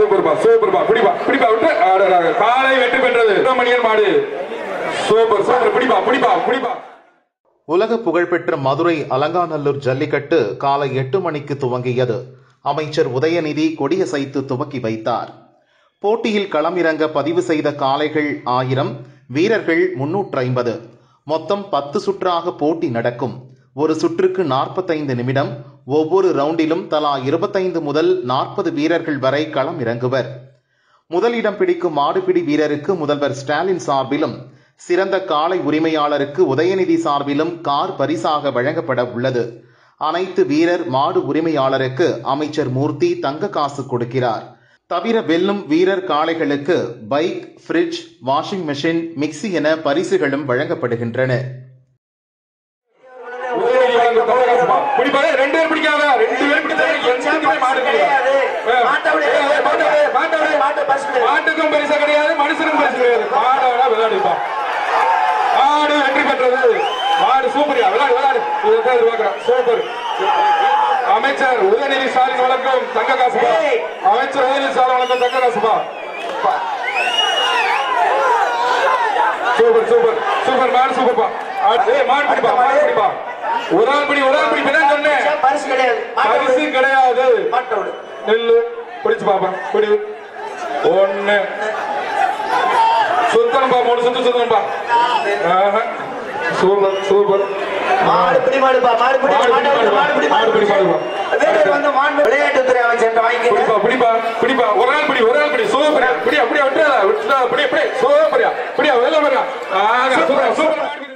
சூப்பர்பா சூப்பர்பா பிடிப்பா பிடிப்பா விட்டு அடடா, காலை வெற்றி பெற்றது சுப்பிரமணியன் மாடு சூப்பர் சூப்பர் பிடிப்பா பிடிப்பா பிடிப்பா உலக புகழ்பெற்ற மதுரை அலங்காநல்லூர் ஜல்லிக்கட்டு காலை எட்டு மணிக்கு துவங்கியது அமைச்சர் உதயநிதி கொடியசைத்து துவக்கி வைத்தார் போட்டியில் களமிறங்க பதிவு செய்த காளைகள் ஆயிரம் வீரர்கள் முன்னூற்று ஐம்பது மொத்தம் பத்து சுற்றாக போட்டி நடக்கும் ஒரு சுற்றுக்கு நாற்பத்தைந்து நிமிடம் ஒவ்வொரு ரவுண்டிலும் தலா இருபத்தைந்து முதல் நாற்பது வீரர்கள் வரை களம் இறங்குவர் முதலிடம் பிடிக்கும் மாடுபிடி வீரருக்கு முதல்வர் ஸ்டாலின் சார்பிலும் சிறந்த காளை உரிமையாளருக்கு உதயநிதி சார்பிலும் கார் பரிசாக வழங்கப்பட உள்ளது அனைத்து வீரர் மாடு உரிமையாளருக்கு அமைச்சர் மூர்த்தி தங்க காசு கொடுக்கிறார் தவிர வெல்லும் வீரர் காளைகளுக்கு bike fridge washing machine mixie என பரிசுகளும் வழங்கப்படுகின்றன உதயநிதி வழங்கும் தமிழகப்பா. பிடிப்பா ஏய், ரெண்டு பேர் பிடிக்காத ரெண்டு பேர் பிடிச்சா எங்கேயுமே மாடு கிடையாது ஏய், மாட்டவிடு. ஏய், ஏய், மாட்டவிடு, மாட்டவிடு. மாட்டு பரிசு கிடையாது. மாட்டுக்கும் பரிசு கிடையாது மனுஷனுக்கும் பரிசு கிடையாது மாடோட விளையாடுப்பா மாடு வெற்றி பெற்றது மாடு சூப்பரியா விளையாடு விளையாடு இதை எதிர்பார்க்கிறேன் சூப்பர் அமைச்சர் உதயநிதி ஸ்டாலின் வழங்கும் தங்க காசுபா ஏய். அமைச்சர் உதயநிதி ஸ்டாலின் வழங்கும் தங்க காசுபா சூப்பர் சூப்பர் சூப்பர் மாடு சூப்பர்ப்பா ஏய் மாடு பிடிப்பா மாடு பிடிப்பா ஒரு ஆள் பிடி ஒரு ஆள் பிடி இப்பதான் சொன்னேன் பரிசு கிடையாது பரிசு கிடையாது மாட்டோடு நெல்லு பிடிச்சு பாப்பா பிடி ஒண்ணு சுத்தணும்பா மூணு சுத்து சுத்தணும்பா ஆஹா. சூப்பர் சூப்பர் மாடு பிடி மாடுப்பா மாடு பிடி மாடு பிடி மாடு மாடு பிடி மாடு பிடி மாடு வீரர் வந்து மாண்பு விளையாட்டுத்துறை அமைச்சர் வாங்கிக்க பிடிப்பா பிடிப்பா பிடிப்பா ஒரு ஆள் பிடி ஒரு ஆள் பிடி சூப்பரா பிடி அப்படியே விட்டுறாத விட்டுறாத பிடி பிடி சூப்பரா பிடியா வெளில வரா ஆஹா சூப்பரா சூப்பர்